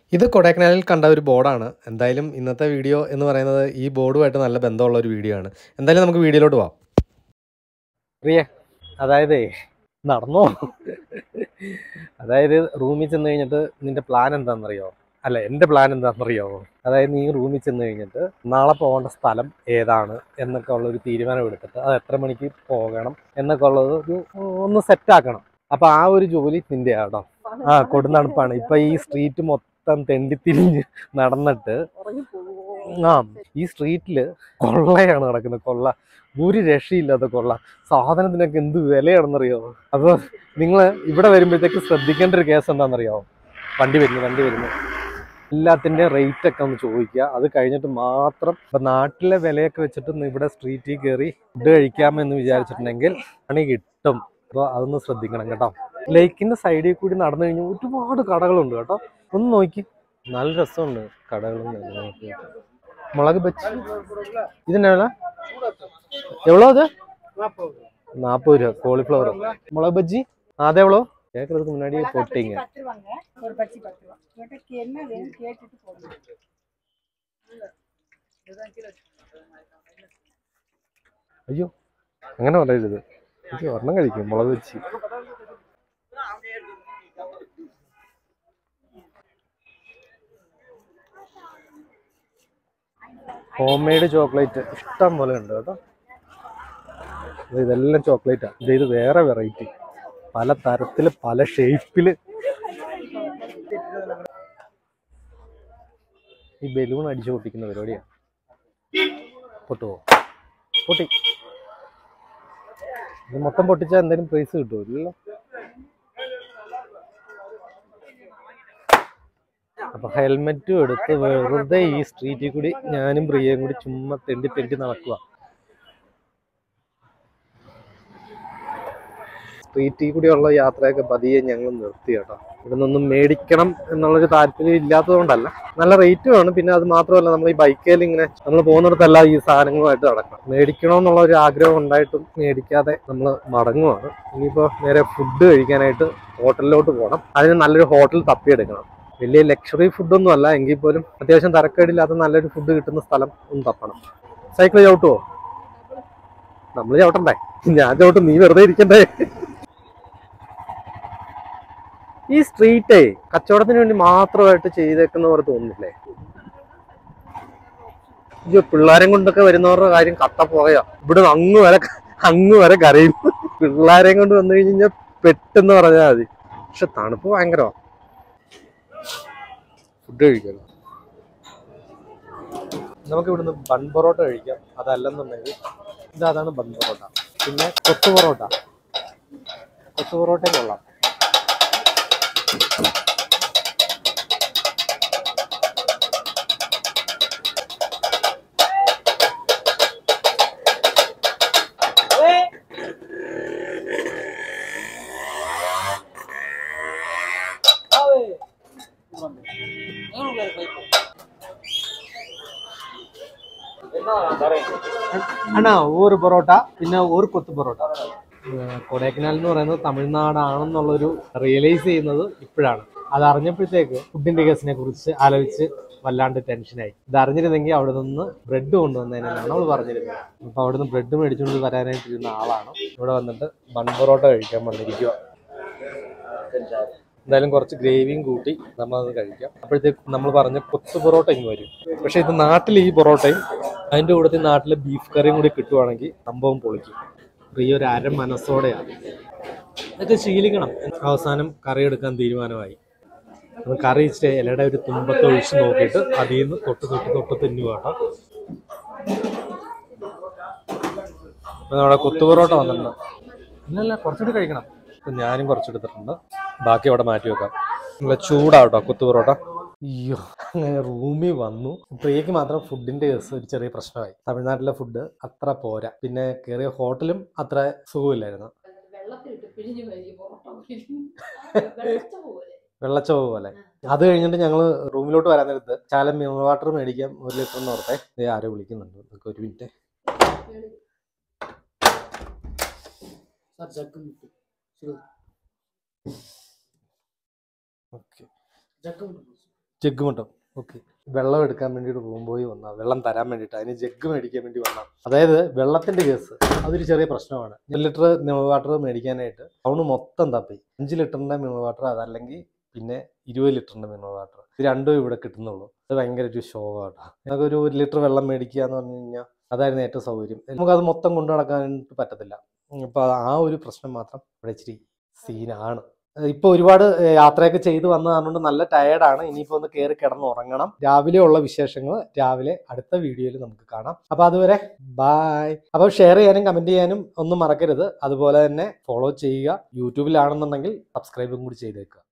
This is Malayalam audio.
ഇത് കൊടൈക്കനാലിൽ കണ്ട ഒരു ബോർഡാണ് എന്തായാലും ഇന്നത്തെ വീഡിയോ എന്ന് പറയുന്നത് ഈ ബോർഡുമായിട്ട് നല്ല ബന്ധമുള്ള ഒരു വീഡിയോ ആണ് എന്തായാലും നമുക്ക് വീഡിയോയിലോട്ട് പോവാം പ്രിയ അതായത് നടന്നോ അതായത് റൂമിൽ ചെന്ന് കഴിഞ്ഞിട്ട് നിന്റെ പ്ലാൻ എന്താണെന്നറിയോ അല്ല എൻ്റെ പ്ലാൻ എന്താണെന്നറിയോ അതായത് നീ റൂമിൽ ചെന്ന് കഴിഞ്ഞിട്ട് നാളെ പോകേണ്ട സ്ഥലം ഏതാണ് എന്നൊക്കെ ഉള്ള ഒരു തീരുമാനം എടുത്തിട്ട് അത് എത്ര മണിക്ക് പോകണം എന്നൊക്കെ ഉള്ളത് ഒരു ഒന്ന് സെറ്റ് ആക്കണം അപ്പൊ ആ ഒരു ജോലി നിന്റെ കേട്ടോ ആ കൊടുന്നണുപ്പാണ് ഇപ്പൊ ഈ സ്ട്രീറ്റ് മൊത്തം തെണ്ടിത്തിരിഞ്ഞ് നടന്നിട്ട് ആ ഈ സ്ട്രീറ്റില് കൊള്ളയാണ് നടക്കുന്നത് കൊള്ള ഒരു രക്ഷയില്ലാത്ത കൊള്ള സാധനത്തിനൊക്കെ എന്ത് വിലയാണെന്നറിയോ അപ്പൊ നിങ്ങൾ ഇവിടെ വരുമ്പോഴത്തേക്ക് ശ്രദ്ധിക്കേണ്ട ഒരു കേസ് എന്താണെന്നറിയോ വണ്ടി വരുന്നു വണ്ടി വരുന്നു എല്ലാത്തിൻ്റെ റേറ്റ് ഒക്കെ ഒന്ന് ചോദിക്കുക അത് കഴിഞ്ഞിട്ട് മാത്രം ഇപ്പൊ നാട്ടിലെ വിലയൊക്കെ വെച്ചിട്ട് ഒന്ന് ഇവിടെ സ്ട്രീറ്റിൽ കയറി ഫുഡ് കഴിക്കാമെന്ന് വിചാരിച്ചിട്ടുണ്ടെങ്കിൽ പണി കിട്ടും അപ്പോൾ അതൊന്ന് ശ്രദ്ധിക്കണം കേട്ടോ ലേക്കിന്റെ സൈഡിൽ കൂടി നടന്നു കഴിഞ്ഞാൽ ഒരുപാട് കടകളുണ്ട് കേട്ടോ ഒന്ന് നോക്കി നല്ല രസമുണ്ട് കടകളും കാര്യങ്ങളൊക്കെ. മുളക് ബജ്ജി ഇതിനാ വില എവ്വളോ അത് നാൽപ്പത് രൂപ കോളിഫ്ലവർ മുളക് ബജ്ജി அது எவ்வளோ கேட்கறதுக்கு முன்னாடி போட்டீங்க பத்து ரூபாங்க ஒரு பச்சி பத்து ரூபா கேட்டக்கு என்ன வேணும் கேட்டுட்டு போடுங்க അയ്യോ അങ്ങനെ പറയരുത് എനിക്ക് ഒരെണ്ണം കഴിക്കും മുളക് വെച്ച് ഹോം മെയ്ഡ് ചോക്ലേറ്റ് ഇഷ്ടം പോലെ ഉണ്ട് കേട്ടോ ഇത് ഇതെല്ലാം ചോക്ലേറ്റാണ് ഇത് ഇത് വേറെ വെറൈറ്റി പല തരത്തിൽ പല ഷേപ്പിൽ ഈ ബലൂൺ അടിച്ചു പൊട്ടിക്കുന്ന പരിപാടിയാണ് പൊട്ടുവോ പൊട്ടി ഇത് മൊത്തം പൊട്ടിച്ചാൽ എന്തെങ്കിലും പ്രൈസ് കിട്ടുമോ ഇല്ലല്ലോ അപ്പൊ ഹെൽമെറ്റും എടുത്ത് വെറുതെ ഈ സ്ട്രീറ്റിൽ കൂടി ഞാനും പ്രിയയും കൂടി ചുമ്മാ തെണ്ടി തെണ്ടി നടക്കുക സ്ട്രീറ്റിൽ കൂടിയുള്ള യാത്രയൊക്കെ പതിയെ ഞങ്ങൾ നിർത്തി കേട്ടോ ഇവിടെ നിന്നൊന്നും മേടിക്കണം എന്നുള്ളൊരു താല്പര്യം ഇല്ലാത്തതുകൊണ്ടല്ല നല്ല റേറ്റും ആണ് പിന്നെ അത് മാത്രമല്ല നമ്മൾ ഈ ബൈക്കേൽ ഇങ്ങനെ നമ്മൾ പോകുന്നിടത്തെല്ലാം ഈ സാധനങ്ങളുമായിട്ട് നടക്കണം മേടിക്കണമെന്നുള്ള ഒരു ആഗ്രഹം ഉണ്ടായിട്ടും മേടിക്കാതെ നമ്മൾ മടങ്ങുവാണ് ഇനിയിപ്പോൾ നേരെ ഫുഡ് കഴിക്കാനായിട്ട് ഹോട്ടലിലോട്ട് പോകണം അതിന് നല്ലൊരു ഹോട്ടൽ തപ്പിയെടുക്കണം വലിയ ലക്ഷറി ഫുഡൊന്നും അല്ല എങ്കിൽ പോലും അത്യാവശ്യം തരക്കേടില്ലാത്ത നല്ലൊരു ഫുഡ് കിട്ടുന്ന സ്ഥലം ഒന്ന് തപ്പണം സൈക്കിൾ ചവിട്ടുവോ നമ്മൾ ചവിട്ടണ്ടേ ഞാൻ ചവിട്ടും നീ വെറുതെ ഇരിക്കണ്ടേ ഈ സ്ട്രീറ്റേ കച്ചവടത്തിന് വേണ്ടി മാത്രമായിട്ട് ചെയ്തേക്കുന്ന പോലെ തോന്നുന്നില്ലേ അയ്യോ പിള്ളേരെ കൊണ്ടൊക്കെ വരുന്നവരുടെ കാര്യം കത്ത പോകയാ ഇവിടെ അങ്ങ് വരെ അങ്ങ് വരെ കരയും പിള്ളേരെയും കൊണ്ട് വന്നു കഴിഞ്ഞാൽ പെട്ടെന്ന് പറഞ്ഞാൽ മതി പക്ഷെ തണുപ്പ് ഭയങ്കരമാ ഫുഡ് കഴിക്കണം നമുക്ക് ഇവിടുന്ന് ബൺ പൊറോട്ട കഴിക്കാം അതല്ലെന്നുണ്ടെങ്കിൽ ഇത് അതാണ് ബൺ പൊറോട്ട പിന്നെ കൊത്തു പൊറോട്ട കൊത്തു പൊറോട്ടയും കൊള്ളാം അണ്ണാ ഒരു പൊറോട്ട പിന്നെ ഒരു കൊത്തു പൊറോട്ട ഏഹ് കൊടൈക്കനാൽ എന്ന് പറയുന്നത് തമിഴ്നാടാണെന്നുള്ളൊരു റിയലൈസ് ചെയ്യുന്നത് ഇപ്പോഴാണ് അത് അറിഞ്ഞപ്പോഴത്തേക്ക് ഫുഡിന്റെ കേസിനെ കുറിച്ച് ആലോചിച്ച് വല്ലാണ്ട് ടെൻഷനായി ഇത് അറിഞ്ഞിരുന്നെങ്കിൽ അവിടെ നിന്ന് ബ്രെഡ് കൊണ്ടുവന്നതിനാണ് നമ്മൾ പറഞ്ഞിരുന്നത് അപ്പൊ അവിടെ നിന്ന് ബ്രെഡ് മേടിച്ചുകൊണ്ട് വരാനായിട്ടിരുന്ന ആളാണ് ഇവിടെ വന്നിട്ട് ബൺ പൊറോട്ട കഴിക്കാൻ വന്നിരിക്കുക എന്തായാലും കുറച്ച് ഗ്രേവിയും കൂട്ടി നമ്മളത് കഴിക്കാം അപ്പോഴത്തേക്ക് നമ്മൾ പറഞ്ഞ കൊത്തു പൊറോട്ട ഇങ്ങ് വരും പക്ഷെ ഇത് നാട്ടിൽ ഈ പൊറോട്ടയും അതിന്റെ കൂട്ടത്തിൽ നാട്ടിലെ ബീഫ് കറിയും കൂടി കിട്ടുവാണെങ്കിൽ സംഭവം പൊളിക്കും പ്രിയ ഒരു അര മനസ്സോടെയാണ് ഇതൊക്കെ ശീലിക്കണം അവസാനം കറി എടുക്കാൻ തീരുമാനമായി നമ്മൾ കറി ഇച്ചിരി ഇലയുടെ ഒരു തുമ്പത്ത് ഒഴിച്ച് നോക്കിയിട്ട് അതിൽ നിന്ന് തൊട്ട് തൊട്ട് തൊട്ട് തിന്നു കേട്ടോ അപ്പൊ നമ്മുടെ കൊത്തു പൊറോട്ട വന്നിട്ടുണ്ട് ഇല്ലല്ല കുറച്ചുകൂടി കഴിക്കണം അപ്പൊ ഞാനും കുറച്ചെടുത്തിട്ടുണ്ട് ബാക്കി അവിടെ മാറ്റി വെക്കാം നല്ല ചൂടാവട്ടോ കൊത്തു പൊറോട്ട അയ്യോ അങ്ങനെ റൂമിൽ വന്നു പ്രിയക്ക് മാത്രം ഫുഡിന്റെ കേസ് ഒരു ചെറിയ പ്രശ്നമായി തമിഴ്നാട്ടിലെ ഫുഡ് അത്ര പോരാ പിന്നെ കയറിയ ഹോട്ടലും അത്ര സുഖമില്ലായിരുന്നു വെള്ളത്തിലിട്ട് പിഴിഞ്ഞ് വരി പൊറോട്ട വെള്ളച്ച പോലെ വെള്ളച്ചോവ് പോലെ അത് കഴിഞ്ഞിട്ട് ഞങ്ങൾ റൂമിലോട്ട് വരാൻ നേരത്ത് ചാലം മിനറൽ വാട്ടർ മേടിക്കാം ഒരു ലിറ്റർ എന്ന് ഓർത്തെ ദേ ആരോ വിളിക്കുന്നുണ്ട് നമുക്ക് ഒരു മിനിറ്റ് ಸರ್ ಜಗ್ಗು ಮುಟ್ಟು ಶುರು ഓക്കെ ಜಗ್ಗು ಮುಟ್ಟು ജഗ് മട്ടം ഓക്കെ വെള്ളം എടുക്കാൻ വേണ്ടിയിട്ട് റൂം പോയി വന്ന വെള്ളം തരാൻ വേണ്ടിയിട്ട് അതിന് ജഗ് മേടിക്കാൻ വേണ്ടി വന്ന അതായത് വെള്ളത്തിന്റെ കേസ് അതൊരു ചെറിയ പ്രശ്നമാണ് ഒരു ലിറ്റർ മിനറൽ വാട്ടർ മേടിക്കാനായിട്ട് ടൗണ് മൊത്തം തപ്പി അഞ്ച് ലിറ്ററിന്റെ മിനറൽ വാട്ടർ അതല്ലെങ്കിൽ പിന്നെ ഇരുപത് ലിറ്ററിന്റെ മിനറൽ വാട്ടർ ഇത് രണ്ടും ഇവിടെ കിട്ടുന്നുള്ളൂ അത് ഭയങ്കര ഒരു ശോകമാട്ടോ നമുക്ക് ഒരു ഒരു ലിറ്റർ വെള്ളം മേടിക്കുക എന്ന് പറഞ്ഞു കഴിഞ്ഞാൽ അതായിരുന്നു ഏറ്റവും സൗകര്യം നമുക്കത് മൊത്തം കൊണ്ടു നടക്കാനായിട്ട് പറ്റത്തില്ല അപ്പോൾ ആ ഒരു പ്രശ്നം മാത്രം ഇവിടെ ഇച്ചിരി സീനാണ് ഇപ്പൊ ഒരുപാട് ഏഹ്, യാത്രയൊക്കെ ചെയ്ത് വന്നതുകൊണ്ട് നല്ല ടയേർഡാണ് ഇനിയിപ്പോ ഒന്ന് കയറി കിടന്ന് ഉറങ്ങണം രാവിലെ ഉള്ള വിശേഷങ്ങൾ രാവിലെ അടുത്ത വീഡിയോയിൽ നമുക്ക് കാണാം അപ്പൊ അതുവരെ ബായ് അപ്പൊ ഷെയർ ചെയ്യാനും കമന്റ് ചെയ്യാനും ഒന്നും മറക്കരുത് അതുപോലെ തന്നെ ഫോളോ ചെയ്യുക യൂട്യൂബിലാണെന്നുണ്ടെങ്കിൽ സബ്സ്ക്രൈബും കൂടി ചെയ്തേക്കുക